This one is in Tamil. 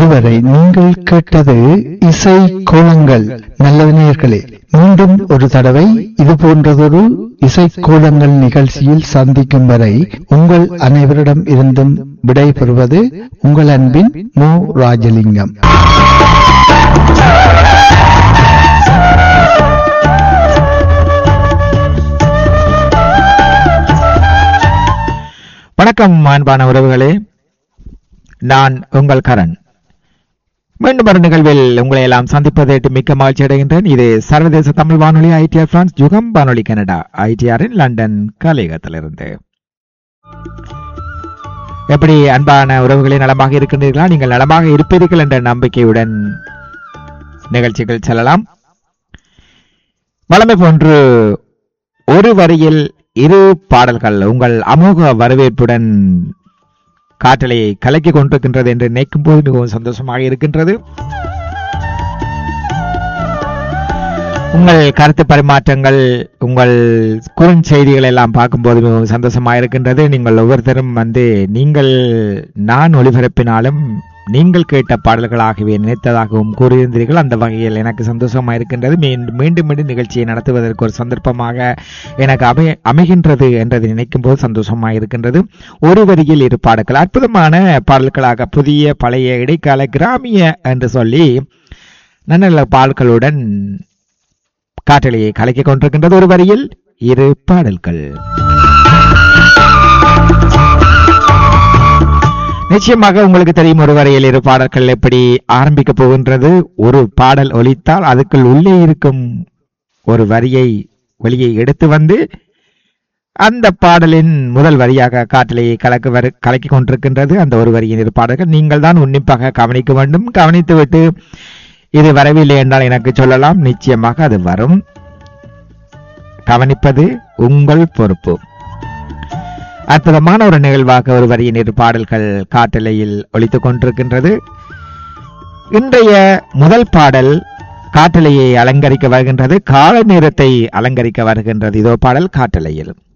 இதுவரை நீங்கள் கேட்டது இசை கோலங்கள் நல்லது நேயர்களே மீண்டும் ஒரு தடவை இது போன்றதொரு இசை கோலங்கள் நிகழ்ச்சியில் சந்திக்கும் வரை உங்கள் அனைவரிடம் இருந்தும் விடை பெறுவது உங்கள் அன்பின் மு ராஜலிங்கம் வணக்கம் அன்பான உறவுகளே நான் உங்கள் கரண் மீண்டும் ஒரு நிகழ்வில் உங்களை எல்லாம் சந்திப்பதற்கு மிக்க மகிழ்ச்சி அடைகின்றேன் இது சர்வதேச தமிழ் வானொலி ஐடிஆர் பிரான்ஸ் யுகம் வானொலி கனடா ஐடிஆரின் லண்டன் கலையகத்திலிருந்து எப்படி அன்பான உறவுகளே நலமாக இருக்கின்றீர்களா நீங்கள் நலமாக இருப்பீர்கள் என்ற நம்பிக்கையுடன் நிகழ்ச்சிகள் செல்லலாம் வளமை போன்று ஒரு வரியில் இரு பாடல்கள் உங்கள் அமோக வரவேற்புடன் காற்றலையை கலக்கி கொண்டிருக்கின்றது என்று நினைக்கும் போது மிகவும் சந்தோஷமாக இருக்கின்றது உங்கள் கருத்து பரிமாற்றங்கள் உங்கள் குறுஞ்செய்திகள் எல்லாம் பார்க்கும்போது மிகவும் சந்தோஷமாக இருக்கின்றது நீங்கள் ஒவ்வொருத்தரும் வந்து நீங்கள் நான் ஒளிபரப்பினாலும் நீங்கள் கேட்ட பாடல்களாகவே நினைத்ததாகவும் கூறியிருந்தீர்கள் அந்த வகையில் எனக்கு சந்தோஷமாக இருக்கின்றது மீண்டும் மீண்டும் மீண்டும் நிகழ்ச்சியை நடத்துவதற்கு ஒரு சந்தர்ப்பமாக எனக்கு அமை அமைகின்றது என்றதை நினைக்கும் போது சந்தோஷமாக இருக்கின்றது ஒரு வரியில் இரு பாடல்கள் அற்புதமான பாடல்களாக புதிய பழைய இடைக்கால கிராமிய என்று சொல்லி நல்ல பாடல்களுடன் காற்றலையை கலக்கிக் கொண்டிருக்கின்றது ஒரு வரியில் இரு பாடல்கள் நிச்சயமாக உங்களுக்கு தெரியும் ஒரு வரையில் இரு பாடல்கள் எப்படி ஆரம்பிக்க போகின்றது ஒரு பாடல் ஒலித்தால் அதுக்குள் உள்ளே இருக்கும் ஒரு வரியை வெளியே எடுத்து வந்து அந்த பாடலின் முதல் வரியாக காற்றலையை கலக்க வரு கலக்கி கொண்டிருக்கின்றது அந்த ஒரு வரியின் இரு பாடல்கள் நீங்கள் தான் உன்னிப்பாக கவனிக்க வேண்டும் கவனித்துவிட்டு இது வரவில்லை என்றால் எனக்கு சொல்லலாம் நிச்சயமாக அது வரும் கவனிப்பது உங்கள் பொறுப்பு அற்புதமான ஒரு நிகழ்வாக ஒரு வரியின் இரு பாடல்கள் காட்டலையில் ஒலித்துக் கொண்டிருக்கின்றது இன்றைய முதல் பாடல் காட்டலையை அலங்கரிக்க வருகின்றது கால நேரத்தை அலங்கரிக்க வருகின்றது இதோ பாடல் காட்டலையில்